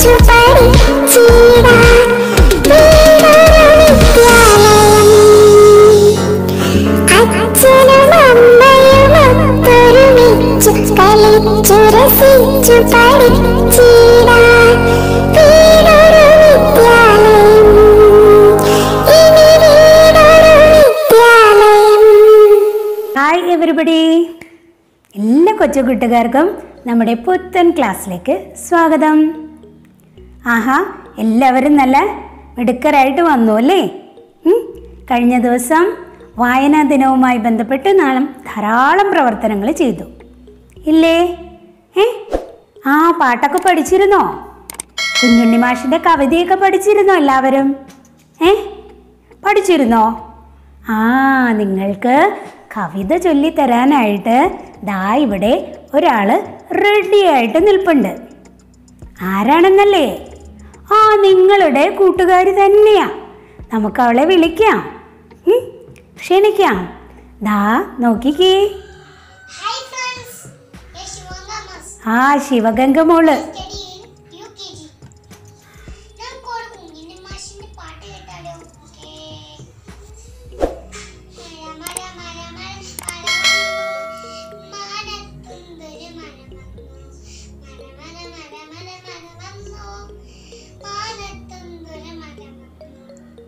രസിച്ചു പഠിച്ചിടാൻ വീടൊരു വിദ്യാലയം അച്ഛനും അമ്മയും ഒത്തൊരുമിച്ചു കളിച്ചു രസിച്ചു പഠിച്ചിടാൻ വീടൊരു വിദ്യാലയം ഇനി വീടൊരു വിദ്യാലയം ഹായ് എവരിബഡി എല്ലാ കൊച്ചു കൂട്ടുകാർക്കും നമ്മുടെ പുത്തൻ ക്ലാസ്സിലേക്ക് സ്വാഗതം ആഹാ എല്ലാവരും നല്ല മിടുക്കരായിട്ട് വന്നു അല്ലേ ഉം? കഴിഞ്ഞ ദിവസം വായനാ ദിനവുമായി ബന്ധപ്പെട്ട് നാം ധാരാളം പ്രവർത്തനങ്ങൾ ചെയ്തു ഇല്ലേ ഏ ആ പാട്ടൊക്കെ പഠിച്ചിരുന്നോ കുഞ്ഞുണ്ണി മാഷിൻ്റെ കവിതയൊക്കെ പഠിച്ചിരുന്നോ എല്ലാവരും ഏ പഠിച്ചിരുന്നോ ആ നിങ്ങൾക്ക് കവിത ചൊല്ലിത്തരാനായിട്ട് ദാ ഇവിടെ ഒരാൾ റെഡിയായിട്ട് നിൽപ്പുണ്ട് ആരാണെന്നല്ലേ ആ നിങ്ങളുടെ കൂട്ടുകാരി തന്നെയാ നമുക്ക് അവളെ വിളിക്കാം ഉം, ക്ഷണിക്കാം ദാ നോക്കിക്കേ ഹായ് ഫ്രണ്ട്സ് ഞാൻ ശിവങ്ക മാസ് ആ ശിവഗംഗ മോള് study in U K G നമുക്ക് ഒരു കുഞ്ഞിന്റെ മാഷിന്റെ പാട്ട് കേട്ടാലോ ഓക്കേ മഴ മഴ മഴ മഴ മഴ വന്നു മാനത്തുന്തൊരു മഴ വന്നു മഴ മഴ മഴ മഴ മഴ വന്നു മാനത്തുന്തൊരു മഴ വന്നു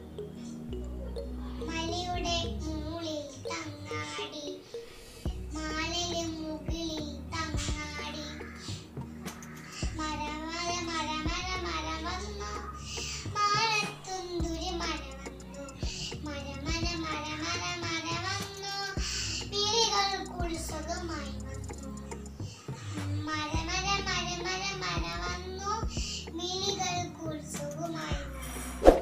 മലയുടെ മുകളിൽ തങ്ങാടി മാലയിലെ മുകളിൽ തങ്ങാടി മഴ മഴ മഴ മഴ മഴ വന്നു മാനത്തുന്തുരി മഴ വന്നു മഴ മഴ മഴ മഴ മഴ വന്നു വിളികൾ കുളിസുഖമായി വന്നു മഴ മഴ മഴ മഴ മഴ വന്നു മിളികൾ കുളിസുഖമായി വന്നു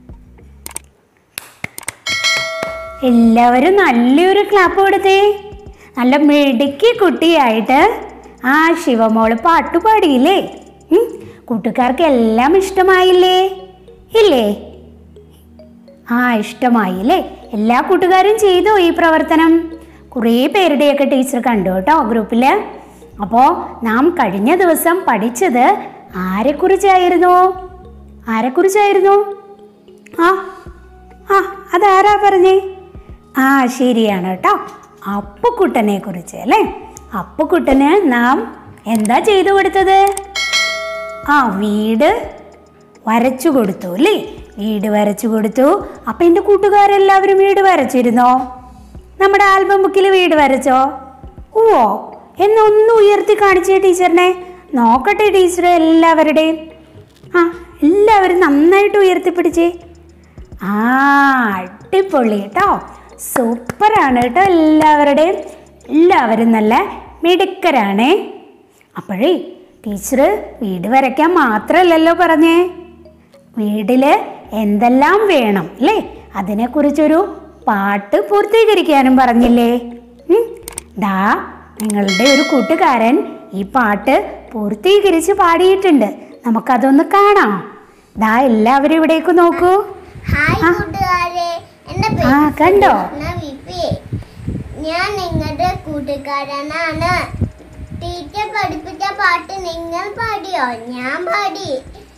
എല്ലാവരും നല്ലൊരു ക്ലാപ്പ് കൊടുത്തേ നല്ല മിടുക്കി കുട്ടിയായിട്ട് ആ ശിവമോള് പാട്ട് പാടിയില്ലേ ഉം, കൂട്ടുകാർക്ക് എല്ലാം ഇഷ്ടമായില്ലേ ഇല്ലേ ആ ഇഷ്ടമായില്ലേ എല്ലാ കൂട്ടുകാരും ചെയ്തോ ഈ പ്രവർത്തനം കുറേ പേരുടെയൊക്കെ ടീച്ചർ കണ്ടു കേട്ടോ ഗ്രൂപ്പിൽ അപ്പോൾ നാം കഴിഞ്ഞ ദിവസം പഠിച്ചത് ആരെക്കുറിച്ചായിരുന്നു ആരെക്കുറിച്ചായിരുന്നു ആ ആ അതാരാ പറഞ്ഞേ ആ ശരിയാണ് കേട്ടോ അപ്പുക്കുട്ടനെ കുറിച്ച് അല്ലേ അപ്പുക്കുട്ടന് നാം എന്താ ചെയ്തു കൊടുത്തത് ആ വീട് വരച്ചു കൊടുത്തു അല്ലേ വീട് വരച്ചു കൊടുത്തു അപ്പം എൻ്റെ കൂട്ടുകാരെല്ലാവരും വീട് വരച്ചിരുന്നോ നമ്മുടെ ആൽബം ബുക്കിൽ വീട് വരച്ചോ ഓ എന്നൊന്ന് ഉയർത്തി കാണിച്ചേ ടീച്ചറിനെ നോക്കട്ടെ ടീച്ചർ എല്ലാവരുടെയും ആ എല്ലാവരും നന്നായിട്ട് ഉയർത്തിപ്പിടിച്ചേ ആ അടിപൊളി കേട്ടോ സൂപ്പറാണ് കേട്ടോ എല്ലാവരുടെയും എല്ലാവരും നല്ല മിടുക്കരാണേ അപ്പോഴേ ടീച്ചർ വീട് വരയ്ക്കാൻ മാത്രമല്ലല്ലോ പറഞ്ഞേ വീട്ടിൽ എന്തെല്ലാം വേണം അല്ലേ അതിനെക്കുറിച്ചൊരു പാട്ട് പൂർത്തീകരിക്കാനും പറഞ്ഞില്ലേ ഉം. ദാ നിങ്ങളുടെ ഒരു കൂട്ടുകാരൻ ഈ പാട്ട് പൂർത്തീകരിച്ച് പാടിയിട്ടുണ്ട് നമുക്കതൊന്ന് കാണാം ദാ എല്ലാവരും ഇവിടേക്ക് നോക്കൂ ഹായ് ആ. കൂട്ടുകാരെ എന്റെ ആ, കണ്ടോ? കൃഷ്ണ വിപി ഞാൻ നിങ്ങളുടെ കൂട്ടുകാരനാണ് ടീച്ചർ പഠിപ്പിച്ച പാട്ട് നിങ്ങൾ പാടിയോ ഞാൻ പാടി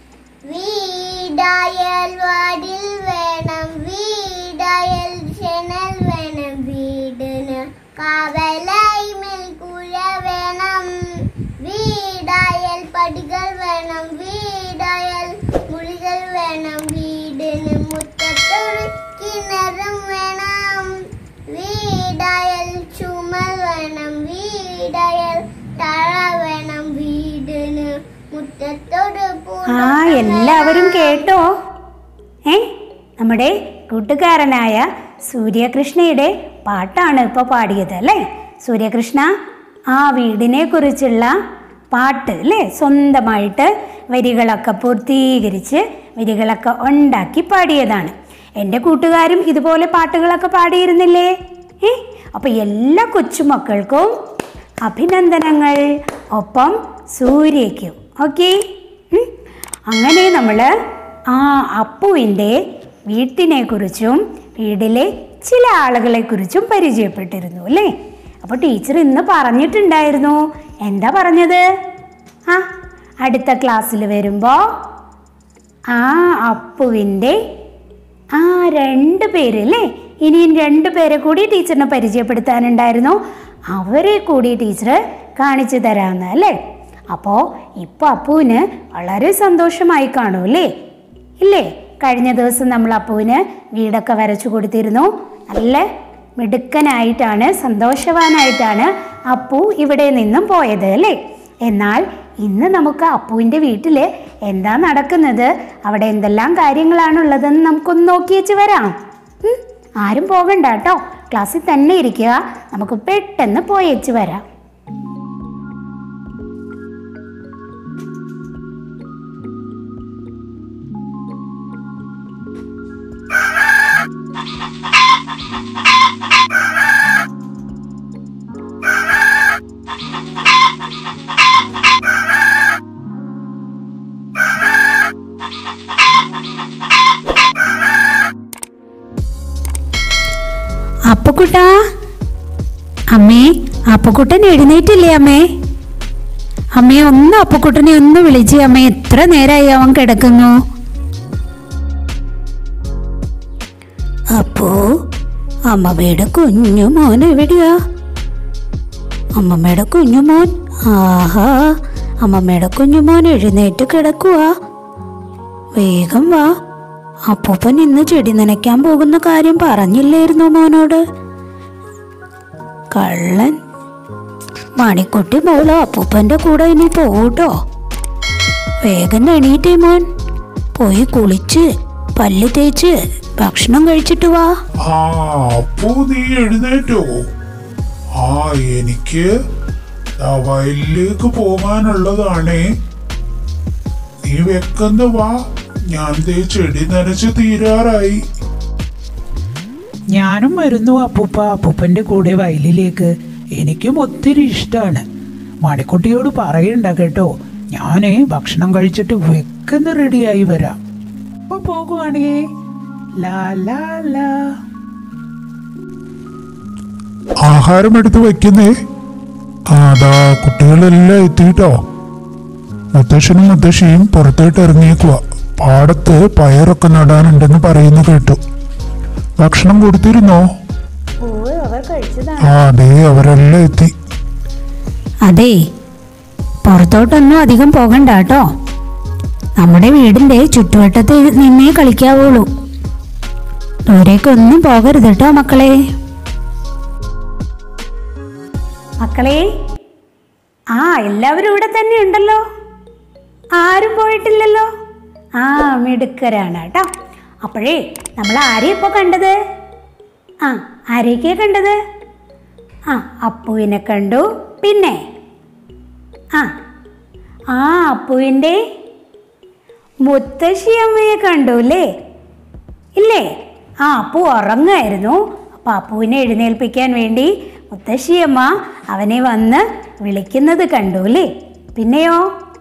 വീടായൽ വാടിൽ വേണം വീടായൽ ചെനൽ വേണം വീടിന് കാവലായി മേൽക്കൂര വേണം വീടായൽ പടികൾ വേണം വീടായൽ മുറികൾ വേണം വീടിന് മുറ്റത്തൊരു കിണറും വേണം വീടായൽ ചുമൽ വേണം വീടായൽ തറ വേണം വീടിന് മുറ്റത്തൊരു ആ എല്ലാവരും കേട്ടോ ഏ നമ്മുടെ കൂട്ടുകാരനായ സൂര്യകൃഷ്ണയുടെ പാട്ടാണ് ഇപ്പോൾ പാടിയത് അല്ലേ സൂര്യകൃഷ്ണ ആ വീടിനെ കുറിച്ചുള്ള പാട്ട് അല്ലേ സ്വന്തമായിട്ട് വരികളൊക്കെ പൂർത്തീകരിച്ച് വരികളൊക്കെ ഉണ്ടാക്കി പാടിയതാണ് എൻ്റെ കൂട്ടുകാരും ഇതുപോലെ പാട്ടുകളൊക്കെ പാടിയിരുന്നില്ലേ ഏ അപ്പോൾ എല്ലാ കൊച്ചുമക്കൾക്കും അഭിനന്ദനങ്ങൾ ഒപ്പം സൂര്യയ്ക്കും ഓക്കെ അങ്ങനെ നമ്മൾ ആ അപ്പുവിൻ്റെ വീട്ടിനെ കുറിച്ചും വീട്ടിലെ ചില ആളുകളെ കുറിച്ചും പരിചയപ്പെട്ടിരുന്നു അല്ലേ അപ്പോൾ ടീച്ചർ ഇന്ന് പറഞ്ഞിട്ടുണ്ടായിരുന്നു എന്താ പറഞ്ഞത് ആ അടുത്ത ക്ലാസ്സിൽ വരുമ്പോൾ ആ അപ്പുവിൻ്റെ ആ രണ്ട് പേര് അല്ലേ ഇനിയും രണ്ട് പേരെ കൂടി ടീച്ചറിനെ പരിചയപ്പെടുത്താനുണ്ടായിരുന്നു അവരെ കൂടി ടീച്ചർ കാണിച്ചു തരാമെന്ന് അല്ലേ അപ്പോൾ ഇപ്പോൾ അപ്പുവിന് വളരെ സന്തോഷമായി കാണും അല്ലേ ഇല്ലേ കഴിഞ്ഞ ദിവസം നമ്മൾ അപ്പുവിന് വീടൊക്കെ വരച്ചു കൊടുത്തിരുന്നു നല്ല മിടുക്കനായിട്ടാണ് സന്തോഷവാനായിട്ടാണ് അപ്പു ഇവിടെ നിന്നും പോയത് അല്ലേ എന്നാൽ ഇന്ന് നമുക്ക് അപ്പുവിൻ്റെ വീട്ടിൽ എന്താ നടക്കുന്നത് അവിടെ എന്തെല്ലാം കാര്യങ്ങളാണുള്ളതെന്ന് നമുക്കൊന്ന് നോക്കി വെച്ച് വരാം ഉം? ആരും പോകണ്ട കേട്ടോ ക്ലാസ്സിൽ തന്നെ ഇരിക്കുക നമുക്ക് പെട്ടെന്ന് പോയേച്ച് വരാം അപ്പക്കുട്ടാ അമ്മേ അപ്പക്കുട്ടൻ എഴുന്നേറ്റില്ലേ അമ്മേ അമ്മേ ഒന്ന് അപ്പക്കുട്ടനെ ഒന്ന് വിളിച്ച് അമ്മേ എത്ര നേരമായി അവൻ കിടക്കുന്നു അപ്പോ അമ്മമ്മയുടെ കുഞ്ഞു മോൻ എവിടെയാ അമ്മമ്മയുടെ കുഞ്ഞുമോൻ ആഹാ അമ്മമ്മയുടെ കുഞ്ഞുമോൻ എഴുന്നേറ്റ് കിടക്കുവാ വേഗം വാ അപ്പൂപ്പൻ ഇന്ന് ചെടി നനയ്ക്കാൻ പോകുന്ന കാര്യം പറഞ്ഞില്ലായിരുന്നു മോനോട് കള്ളൻ മണിക്കുട്ടി മോള് അപ്പൂപ്പന്റെ കൂടെ ഇനി പോകൂട്ടോ വേഗം എണീറ്റേ മോൻ പോയി കുളിച്ച് പല്ല് തേച്ച് ഭക്ഷണം കഴിച്ചിട്ട് വാ ആ അപ്പോ നീ എഴുന്നേറ്റോ ആ എനിക്ക് ദാ വയലിലേക്ക് പോകാനുള്ളതാണേ നീ വെക്കുന്ന വാ ഞാൻ ദേ ചെടി നനച്ച് തീരാറായി ഞാനും വരുന്നു അപ്പൂപ്പ അപ്പൂപ്പന്റെ കൂടെ വയലിലേക്ക് എനിക്കും ഒത്തിരി ഇഷ്ടമാണ് മണിക്കുട്ടിയോട് പറയണ്ട കേട്ടോ ഞാനേ ഭക്ഷണം കഴിച്ചിട്ട് വെക്കുന്ന റെഡിയായി വരാം അപ്പൊ പോകുവാണേ ലാ ലാ ലാ ആഹാരം എടുത്ത് വെക്കുന്നേ ആ ദാ കുട്ടികളെല്ലാം എത്തിയിട്ടോ മുത്തശ്ശനും മുത്തശ്ശിയും പുറത്തോട്ട് ഇറങ്ങിയേക്കുക പാടത്ത് പയറൊക്കെ നടാനുണ്ടെന്ന് പറയുന്നു കേട്ടു ഭക്ഷണം കൊടുത്തിരുന്നോ അവർ കഴിച്ചതാണ് ആ അതെ അവരെല്ലാം എത്തി അതെ പുറത്തോട്ടൊന്നും അധികം പോകണ്ട കേട്ടോ നമ്മുടെ വീടിന്റെ ചുറ്റുവട്ടത്ത് നിന്നേ കളിക്കാവുള്ളൂ ദൂരേക്കൊന്നും പോകരുത് കേട്ടോ മക്കളെ മക്കളെ ആ എല്ലാവരും ഇവിടെ തന്നെ ഉണ്ടല്ലോ ആരും പോയിട്ടില്ലല്ലോ ആ മിടുക്കരാണ് കേട്ടോ അപ്പോഴേ നമ്മൾ ആരെയും ഇപ്പോൾ കണ്ടത് ആ ആരെയൊക്കെയാ കണ്ടത് ആ അപ്പുവിനെ കണ്ടു പിന്നെ ആ ആ അപ്പുവിൻ്റെ മുത്തശ്ശിയമ്മയെ കണ്ടു അല്ലേ ഇല്ലേ ആ അപ്പു ഉറങ്ങായിരുന്നു അപ്പം അപ്പുവിനെ എഴുന്നേൽപ്പിക്കാൻ വേണ്ടി മുത്തശ്ശിയമ്മ അവനെ വന്ന് വിളിക്കുന്നത് കണ്ടു അല്ലേ പിന്നെയോ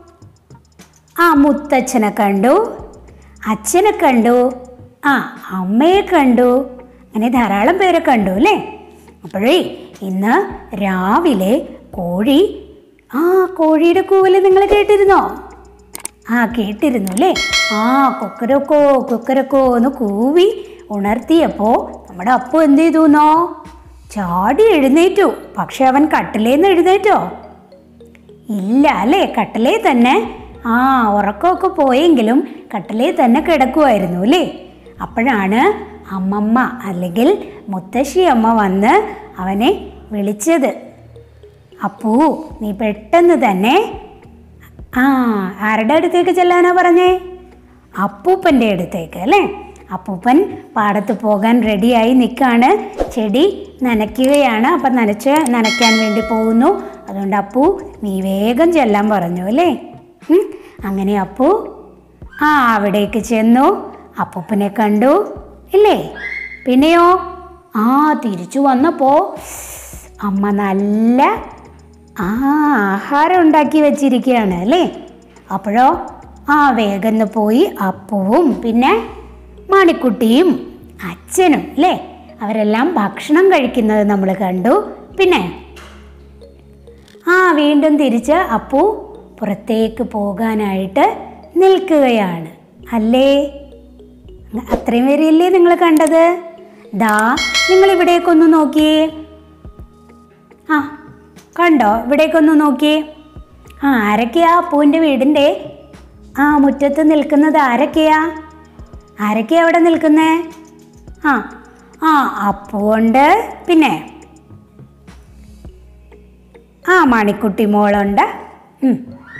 ആ മുത്തച്ഛനെ കണ്ടു അച്ഛനെ കണ്ടു ആ അമ്മയെ കണ്ടു അങ്ങനെ ധാരാളം പേരെ കണ്ടു അല്ലേ അപ്പോഴേ ഇന്ന് രാവിലെ കോഴി ആ കോഴിയുടെ കൂവല് നിങ്ങൾ കേട്ടിരുന്നോ ആ കേട്ടിരുന്നു അല്ലേ ആ കൊക്കരക്കോ കൊക്കരക്കോ എന്ന് കൂവി ഉണർത്തിയപ്പോൾ നമ്മുടെ അപ്പു എന്ത് ചെയ്തുന്നോ ചാടി എഴുന്നേറ്റു പക്ഷെ അവൻ കട്ടിലേന്ന് എഴുന്നേറ്റോ ഇല്ല അല്ലേ കട്ടിലേ തന്നെ ആ ഉറക്കമൊക്കെ പോയെങ്കിലും കട്ടിലേ തന്നെ കിടക്കുമായിരുന്നു അല്ലേ അപ്പോഴാണ് അമ്മമ്മ അല്ലെങ്കിൽ മുത്തശ്ശി അമ്മ വന്ന് അവനെ വിളിച്ചത് അപ്പൂ നീ പെട്ടെന്ന് തന്നെ ആ ആരുടെ അടുത്തേക്ക് ചെല്ലാനാ പറഞ്ഞേ അപ്പൂപ്പൻ്റെ അടുത്തേക്ക് അല്ലേ അപ്പൂപ്പൻ പാടത്ത് പോകാൻ റെഡിയായി നിൽക്കുകയാണ് ചെടി നനയ്ക്കുകയാണ് അപ്പം നനച്ച് നനയ്ക്കാൻ വേണ്ടി പോകുന്നു അതുകൊണ്ട് അപ്പു നീ വേഗം ചെല്ലാൻ പറഞ്ഞു അല്ലേ ഉം, അങ്ങനെ അപ്പു ആ അവിടേക്ക് ചെന്നു അപ്പൂപ്പനെ കണ്ടു ഇല്ലേ പിന്നെയോ ആ തിരിച്ചു വന്നപ്പോൾ അമ്മ നല്ല ആ ആഹാരം ഉണ്ടാക്കി വെച്ചിരിക്കുകയാണ് അല്ലേ അപ്പോഴോ ആ വേഗം ഒന്ന് പോയി അപ്പവും പിന്നെ മണിക്കുട്ടിയും അച്ഛനും അല്ലേ അവരെല്ലാം ഭക്ഷണം കഴിക്കുന്നത് നമ്മൾ കണ്ടു പിന്നെ ആ വീണ്ടും തിരിച്ച് അപ്പു പുറത്തേക്ക് പോകാനായിട്ട് നിൽക്കുകയാണ് അല്ലേ അത്രയും വരെയല്ലേ നിങ്ങൾ കണ്ടത് ദാ നിങ്ങൾ ഇവിടേക്കൊന്ന് നോക്കിയേ ആ കണ്ടോ ഇവിടേക്കൊന്ന് നോക്കിയേ ആ ആരൊക്കെയാ അപ്പൂവിൻ്റെ വീടിൻ്റെ ആ മുറ്റത്ത് നിൽക്കുന്നത് ആരൊക്കെയാ ആരൊക്കെയാ അവിടെ നിൽക്കുന്നേ ആ ആ അപ്പുണ്ട് പിന്നെ ആ മണിക്കുട്ടി മോളുണ്ട് ഉം.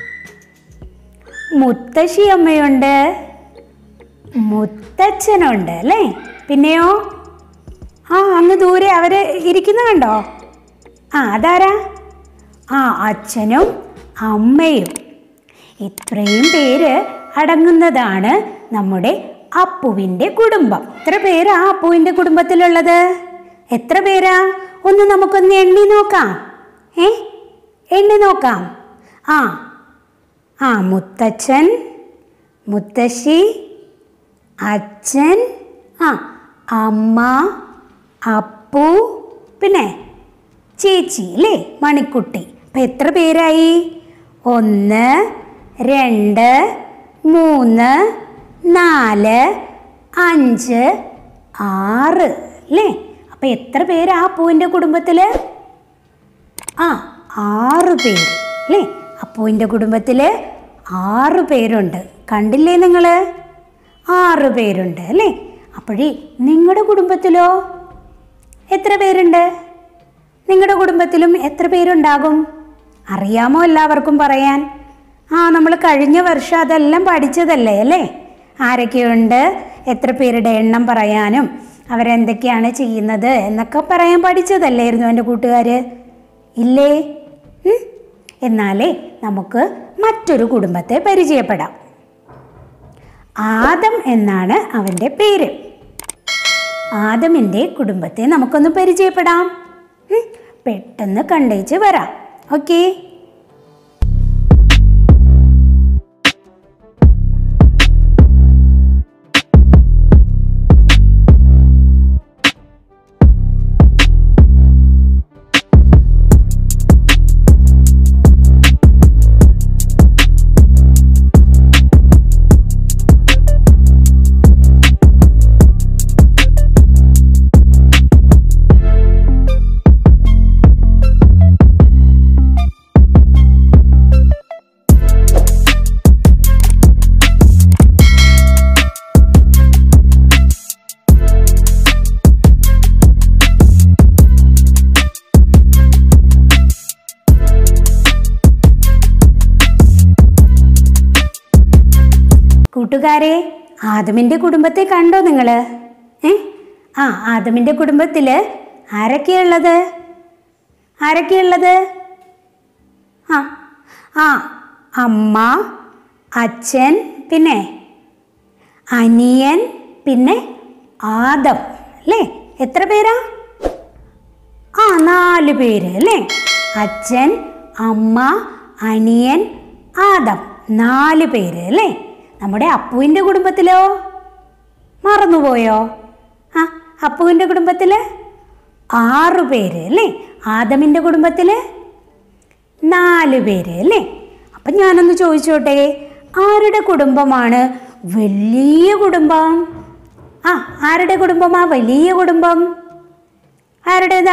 മുത്തശ്ശി അമ്മയുണ്ട് മുത്തച്ഛനുണ്ട് അല്ലേ പിന്നെയോ ആ അങ്ങ് ദൂരെ അവര് ഇരിക്കുന്ന കണ്ടോ ആ അതാരാ ആ അച്ഛനും അമ്മയും ഇത്രയും പേര് അടങ്ങുന്നതാണ് നമ്മുടെ അപ്പുവിൻ്റെ കുടുംബം എത്ര പേരാ അപ്പുവിൻ്റെ കുടുംബത്തിലുള്ളത് എത്ര പേരാ ഒന്ന് നമുക്കൊന്ന് എണ്ണി നോക്കാം ഏ എണ്ണി നോക്കാം ആ ആ മുത്തച്ഛൻ മുത്തശ്ശി അച്ഛൻ ആ അമ്മ അപ്പു പിന്നെ ചേച്ചി അല്ലേ മണിക്കുട്ടി അപ്പം എത്ര പേരായി ഒന്ന് രണ്ട് മൂന്ന് നാല് അഞ്ച് ആറ് അല്ലേ അപ്പം എത്ര പേരാ അപ്പുവിൻ്റെ കുടുംബത്തിൽ ആ ആറ് പേര് അല്ലേ അപ്പുവിൻ്റെ കുടുംബത്തിൽ ആറ് പേരുണ്ട് കണ്ടില്ലേ നിങ്ങൾ ആറ് പേരുണ്ട് അല്ലേ അപ്പോഴേ നിങ്ങളുടെ കുടുംബത്തിലോ എത്ര പേരുണ്ട് നിങ്ങളുടെ കുടുംബത്തിലും എത്ര പേരുണ്ടാകും അറിയാമോ എല്ലാവർക്കും പറയാൻ ആ നമ്മൾ കഴിഞ്ഞ വർഷം അതെല്ലാം പഠിച്ചതല്ലേ അല്ലേ ആരൊക്കെയുണ്ട് എത്ര പേരുടെ എണ്ണം പറയാനും അവരെന്തൊക്കെയാണ് ചെയ്യുന്നത് എന്നൊക്കെ പറയാൻ പഠിച്ചതല്ലായിരുന്നു എൻ്റെ കൂട്ടുകാർ ഇല്ലേ ഉം? എന്നാലേ നമുക്ക് മറ്റൊരു കുടുംബത്തെ പരിചയപ്പെടാം ആദം എന്നാണ് അവൻ്റെ പേര് ആദമിൻ്റെ കുടുംബത്തെ നമുക്കൊന്ന് പരിചയപ്പെടാം ഉം? പെട്ടെന്ന് കണ്ടേച്ച് വരാം ഓക്കേ കൂട്ടുകാരെ ആദമിൻ്റെ കുടുംബത്തെ കണ്ടോ നിങ്ങൾ ഏ ആ ആദമിൻ്റെ കുടുംബത്തിൽ ആരൊക്കെയുള്ളത് ആരൊക്കെയുള്ളത് ആ ആ അമ്മ അച്ഛൻ പിന്നെ അനിയൻ പിന്നെ ആദം അല്ലേ എത്ര പേരാ ആ നാല് പേര് അല്ലേ അച്ഛൻ അമ്മ അനിയൻ ആദം നാല് പേര് അല്ലേ നമ്മുടെ അപ്പുവിൻ്റെ കുടുംബത്തിലോ മറന്നുപോയോ ആ അപ്പുവിൻ്റെ കുടുംബത്തിൽ ആറ് പേര് അല്ലേ ആദമിൻ്റെ കുടുംബത്തിൽ നാല് പേര് അല്ലേ അപ്പം ഞാനൊന്ന് ചോദിച്ചോട്ടെ ആരുടെ കുടുംബമാണ് വലിയ കുടുംബം ആ ആരുടെ കുടുംബമാ വലിയ കുടുംബം ആരുടേതാ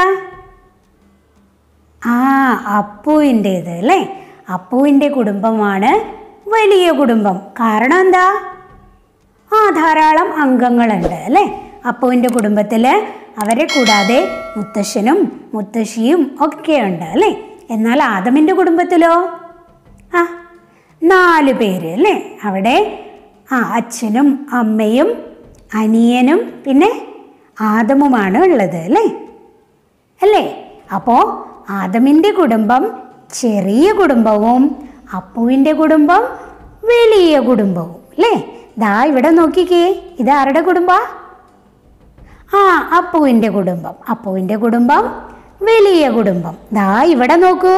ആ അപ്പുവിൻ്റേത് അല്ലേ അപ്പുവിൻ്റെ കുടുംബമാണ് വലിയ കുടുംബം കാരണം എന്താ ആ ധാരാളം അംഗങ്ങളുണ്ട് അല്ലേ അപ്പുവിൻ്റെ കുടുംബത്തിൽ അവരെ കൂടാതെ മുത്തശ്ശനും മുത്തശ്ശിയും ഒക്കെ ഉണ്ട് അല്ലേ എന്നാൽ ആദമിൻ്റെ കുടുംബത്തിലോ ആ നാല് പേര് അല്ലേ അവിടെ ആ അച്ഛനും അമ്മയും അനിയനും പിന്നെ ആദമുമാണ് ഉള്ളത് അല്ലേ അല്ലേ അപ്പോൾ ആദമിൻ്റെ കുടുംബം ചെറിയ കുടുംബവും അപ്പുവിൻ്റെ കുടുംബം വലിയ കുടുംബവും അല്ലേ ദാ ഇവിടെ നോക്കിക്കേ ഇത് ആരുടെ കുടുംബാ ആ അപ്പുവിൻ്റെ കുടുംബം അപ്പുവിൻ്റെ കുടുംബം വലിയ കുടുംബം ദാ ഇവിടെ നോക്കൂ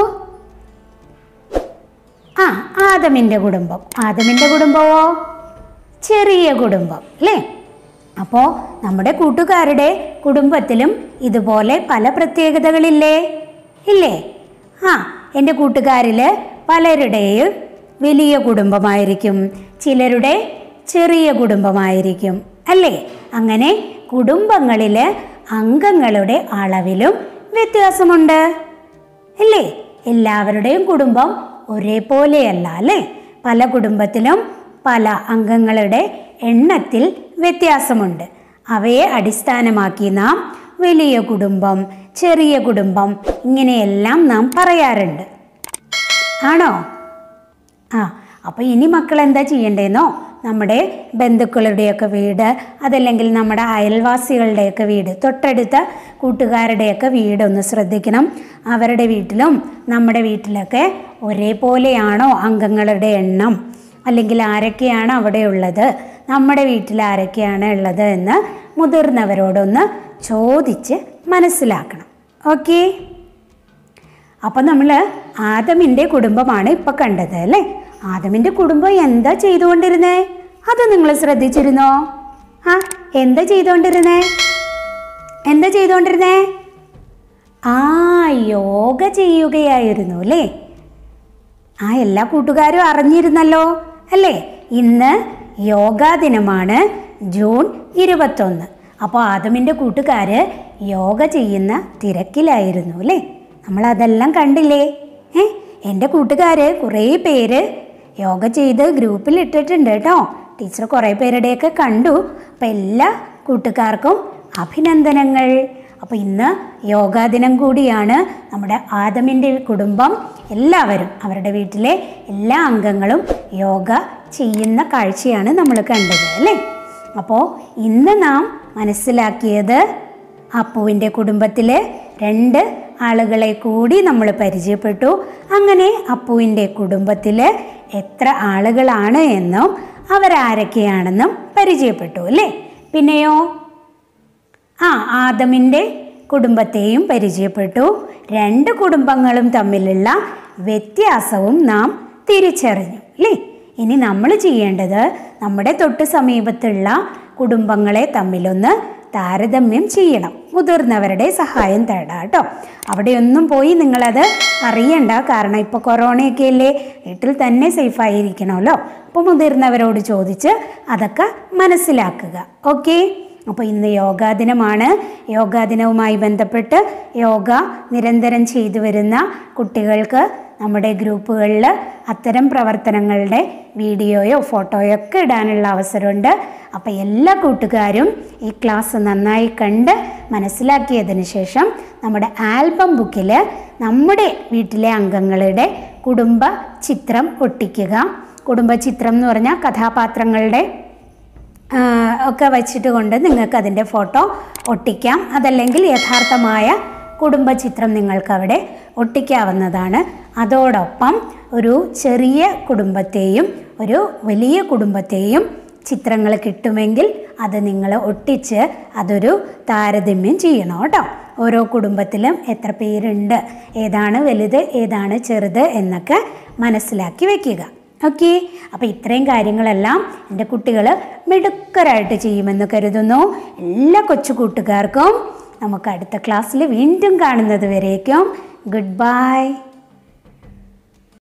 ആ ആദമിൻ്റെ കുടുംബം ആദമിൻ്റെ കുടുംബമോ ചെറിയ കുടുംബം അല്ലേ അപ്പോൾ നമ്മുടെ കൂട്ടുകാരുടെ കുടുംബത്തിലും ഇതുപോലെ പല പ്രത്യേകതകളില്ലേ ഇല്ലേ ആ എൻ്റെ കൂട്ടുകാരിൽ പലരുടെയും വലിയ കുടുംബമായിരിക്കും ചിലരുടെ ചെറിയ കുടുംബമായിരിക്കും അല്ലേ അങ്ങനെ കുടുംബങ്ങളിൽ അംഗങ്ങളുടെ അളവിലും വ്യത്യാസമുണ്ട് അല്ലേ എല്ലാവരുടെയും കുടുംബം ഒരേപോലെയല്ല അല്ലേ പല കുടുംബത്തിലും പല അംഗങ്ങളുടെ എണ്ണത്തിൽ വ്യത്യാസമുണ്ട് അവയെ അടിസ്ഥാനമാക്കി നാം വലിയ കുടുംബം ചെറിയ കുടുംബം ഇങ്ങനെയെല്ലാം നാം പറയാറുണ്ട് ആണോ ആ അപ്പോൾ ഇനി മക്കൾ എന്താ ചെയ്യേണ്ടതെന്നോ നമ്മുടെ ബന്ധുക്കളുടെയൊക്കെ വീട് അതല്ലെങ്കിൽ നമ്മുടെ അയൽവാസികളുടെയൊക്കെ വീട് തൊട്ടടുത്ത കൂട്ടുകാരുടെയൊക്കെ വീടൊന്ന് ശ്രദ്ധിക്കണം അവരുടെ വീട്ടിലും നമ്മുടെ വീട്ടിലൊക്കെ ഒരേപോലെയാണോ അംഗങ്ങളുടെ എണ്ണം അല്ലെങ്കിൽ ആരൊക്കെയാണ് അവിടെ ഉള്ളത് നമ്മുടെ വീട്ടിൽ ആരൊക്കെയാണ് ഉള്ളത് എന്ന് മുതിർന്നവരോടൊന്ന് ചോദിച്ച് മനസ്സിലാക്കണം ഓക്കേ അപ്പം നമ്മൾ ആദമിൻ്റെ കുടുംബമാണ് ഇപ്പം കണ്ടത് അല്ലേ ആദമിൻ്റെ കുടുംബം എന്താ ചെയ്തുകൊണ്ടിരുന്നേ അത് നിങ്ങൾ ശ്രദ്ധിച്ചിരുന്നോ ആ എന്താ ചെയ്തുകൊണ്ടിരുന്നേ എന്താ ചെയ്തുകൊണ്ടിരുന്നേ ആ യോഗ ചെയ്യുകയായിരുന്നു അല്ലേ ആ എല്ലാ കൂട്ടുകാരും അറിഞ്ഞിരുന്നല്ലോ അല്ലേ ഇന്ന് യോഗാ ദിനമാണ് ജൂൺ ഇരുപത്തൊന്ന് അപ്പോൾ ആദമിൻ്റെ കൂട്ടുകാർ യോഗ ചെയ്യുന്ന തിരക്കിലായിരുന്നു അല്ലേ നമ്മളതെല്ലാം കണ്ടില്ലേ ഏ എൻ്റെ കൂട്ടുകാർ കുറേ പേര് യോഗ ചെയ്ത് ഗ്രൂപ്പിൽ ഇട്ടിട്ടുണ്ട് കേട്ടോ ടീച്ചർ കുറേ പേരുടെയൊക്കെ കണ്ടു അപ്പം എല്ലാ കൂട്ടുകാർക്കും അഭിനന്ദനങ്ങൾ അപ്പോൾ ഇന്ന് യോഗാ ദിനം കൂടിയാണ് നമ്മുടെ ആദമിൻ്റെ കുടുംബം എല്ലാവരും അവരുടെ വീട്ടിലെ എല്ലാ അംഗങ്ങളും യോഗ ചെയ്യുന്ന കാഴ്ചയാണ് നമ്മൾ കണ്ടത് അല്ലേ അപ്പോൾ ഇന്ന് നാം മനസ്സിലാക്കിയത് അപ്പുവിൻ്റെ കുടുംബത്തിലെ രണ്ട് ആളുകളെ കൂടി നമ്മൾ പരിചയപ്പെട്ടു അങ്ങനെ അപ്പുവിൻ്റെ കുടുംബത്തിൽ എത്ര ആളുകളാണ് എന്നും അവരാരൊക്കെയാണെന്നും പരിചയപ്പെട്ടു അല്ലേ പിന്നെയോ ആ ആദമിൻ്റെ കുടുംബത്തെയും പരിചയപ്പെട്ടു രണ്ട് കുടുംബങ്ങളും തമ്മിലുള്ള വ്യത്യാസവും നാം തിരിച്ചറിഞ്ഞു അല്ലേ ഇനി നമ്മൾ ചെയ്യേണ്ടത് നമ്മുടെ തൊട്ട് സമീപത്തുള്ള കുടുംബങ്ങളെ തമ്മിലൊന്ന് താരതമ്യം ചെയ്യണം മുതിർന്നവരുടെ സഹായം തേടാം കേട്ടോ അവിടെയൊന്നും പോയി നിങ്ങളത് അറിയണ്ട കാരണം ഇപ്പോൾ കൊറോണയൊക്കെ അല്ലേ വീട്ടിൽ തന്നെ സേഫായിരിക്കണമല്ലോ അപ്പോൾ മുതിർന്നവരോട് ചോദിച്ച് അതൊക്കെ മനസ്സിലാക്കുക ഓക്കേ അപ്പോൾ ഇന്ന് യോഗാ ദിനമാണ് യോഗാ ദിനവുമായി ബന്ധപ്പെട്ട് യോഗ നിരന്തരം ചെയ്തു വരുന്ന കുട്ടികൾക്ക് നമ്മുടെ ഗ്രൂപ്പുകളിൽ അത്തരം പ്രവർത്തനങ്ങളുടെ വീഡിയോയോ ഫോട്ടോയോ ഒക്കെ ഇടാനുള്ള അവസരമുണ്ട് അപ്പോൾ എല്ലാ കൂട്ടുകാരും ഈ ക്ലാസ് നന്നായി കണ്ട് മനസ്സിലാക്കിയതിന് ശേഷം നമ്മുടെ ആൽബം ബുക്കിൽ നമ്മുടെ വീട്ടിലെ അംഗങ്ങളുടെ കുടുംബ ചിത്രം ഒട്ടിക്കുക കുടുംബ ചിത്രം എന്ന് പറഞ്ഞാൽ കഥാപാത്രങ്ങളുടെ ആ, ഒക്കെ വച്ചിട്ട് കൊണ്ട് നിങ്ങൾക്ക് അതിൻ്റെ ഫോട്ടോ ഒട്ടിക്കാം അതല്ലെങ്കിൽ യഥാർത്ഥമായ കുടുംബ ചിത്രം നിങ്ങൾക്ക് അവിടെ ഒട്ടിക്കാവുന്നതാണ് അതോടൊപ്പം ഒരു ചെറിയ കുടുംബത്തെയും ഒരു വലിയ കുടുംബത്തെയും ചിത്രങ്ങൾ കിട്ടുമെങ്കിൽ അത് നിങ്ങൾ ഒട്ടിച്ച് അതൊരു താരതമ്യം ചെയ്യണം കേട്ടോ ഓരോ കുടുംബത്തിലും എത്ര പേരുണ്ട് ഏതാണ് വലുത് ഏതാണ് ചെറുത് എന്നൊക്കെ മനസ്സിലാക്കി വെക്കുക ഓക്കെ അപ്പോൾ ഇത്രയും കാര്യങ്ങളെല്ലാം എൻ്റെ കുട്ടികൾ മിടുക്കരായിട്ട് ചെയ്യുമെന്ന് കരുതുന്നു എല്ലാ കൊച്ചു കൂട്ടുകാർക്കും നമുക്ക് അടുത്ത ക്ലാസ്സിൽ വീണ്ടും കാണുന്നത് വരേക്കും ഗുഡ് ബൈ